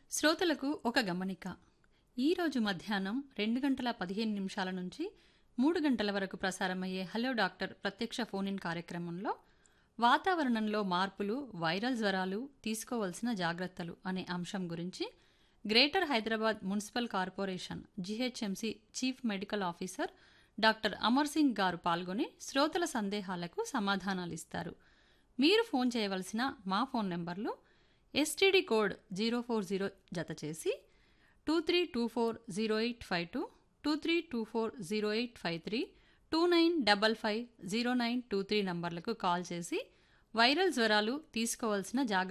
శ్రోతలకు ఒక గమనిక ఈరోజు మధ్యాహ్నం రెండు గంటల పదిహేను నిమిషాల నుంచి మూడు గంటల వరకు ప్రసారమయ్యే హలో డాక్టర్ ప్రత్యక్ష ఫోన్ ఇన్ కార్యక్రమంలో వాతావరణంలో మార్పులు వైరల్ జ్వరాలు తీసుకోవలసిన జాగ్రత్తలు అనే అంశం గురించి greater Hyderabad municipal corporation GHMC chief medical officer doctor Amar Singh garu పాల్గొని శ్రోతల సందేహాలకు సమాధానాలిస్తారు మీరు ఫోన్ చేయవలసిన మా ఫోన్ నెంబర్లు STD code zero four zero జత చేసి two three two four zero eight five two two three two four zero eight five three two nine double five zero nine two three నంబర్లకు call చేసి viral జ్వరాలు తీసుకోవాల్సిన జాగ్రత్త